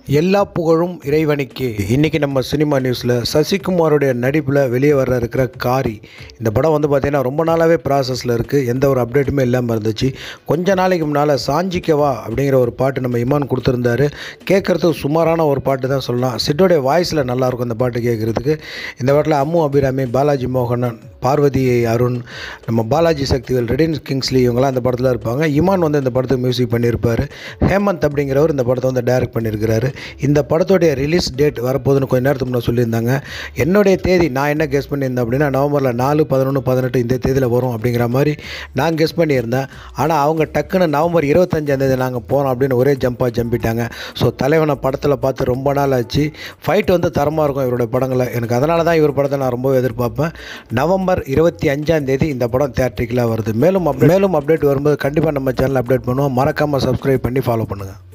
எல்லா புகழும் இறைவனுக்கு இன்றைக்கி நம்ம சினிமா நியூஸில் சசிகுமாருடைய நடிப்பில் வெளியே வர இருக்கிற காரி இந்த படம் வந்து பார்த்திங்கன்னா ரொம்ப நாளாகவே ப்ராசஸில் இருக்குது எந்த ஒரு அப்டேட்டுமே இல்லாமல் இருந்துச்சு கொஞ்ச நாளைக்கு முன்னால் சாஞ்சிக்கவா அப்படிங்கிற ஒரு பாட்டு நம்ம இமான் கொடுத்துருந்தாரு கேட்குறதுக்கு சுமாரான ஒரு பாட்டு தான் சொல்லலாம் சிட்டோடைய வாய்ஸில் நல்லாயிருக்கும் இந்த பாட்டு கேட்குறதுக்கு இந்த பாட்டில் அம்மு அபிராமி பாலாஜி மோகனன் பார்வதி அருண் நம்ம பாலாஜி சக்திவேல் ரெடின் கிங்ஸ்லி இவங்கெல்லாம் இந்த படத்தில் இருப்பாங்க இமான் வந்து இந்த படத்துக்கு மியூசிக் பண்ணியிருப்பார் ஹேமந்த் அப்படிங்கிறவர் இந்த படத்தை வந்து டைரக்ட் பண்ணியிருக்கிறாரு இந்த படத்தோடைய ரிலீஸ் டேட் வரப்போகுதுன்னு கொஞ்ச நேரத்துக்கு முன்னாடி சொல்லியிருந்தாங்க என்னுடைய தேதி நான் என்ன கெஸ் பண்ணியிருந்தேன் அப்படின்னா நவம்பரில் நாலு பதினொன்று பதினெட்டு இந்த தேதியில் வரும் அப்படிங்கிற மாதிரி நான் கெஸ் பண்ணியிருந்தேன் ஆனால் அவங்க டக்குன்னு நவம்பர் இருபத்தஞ்சாந்தேதி நாங்கள் போனோம் அப்படின்னு ஒரே ஜம்பாக ஜம்பிட்டாங்க ஸோ தலைவனை படத்தில் பார்த்து ரொம்ப நாள் ஆச்சு ஃபைட் வந்து தரமாக இருக்கும் இவருடைய படங்களில் எனக்கு அதனால தான் இவர் படத்தை நான் ரொம்ப எதிர்பார்ப்பேன் நவம்பர் இருபத்தி அஞ்சாம் தேதி இந்த படம் தேட்டரிக்கலாக வருது மேலும் update- மேலும் அப்டேட் வரும்போது கண்டிப்பாக நம்ம சேனல் அப்டேட் பண்ணுவோம் மறக்காமல் சப்ஸ்கிரைப் பண்ணி ஃபாலோ பண்ணுங்கள்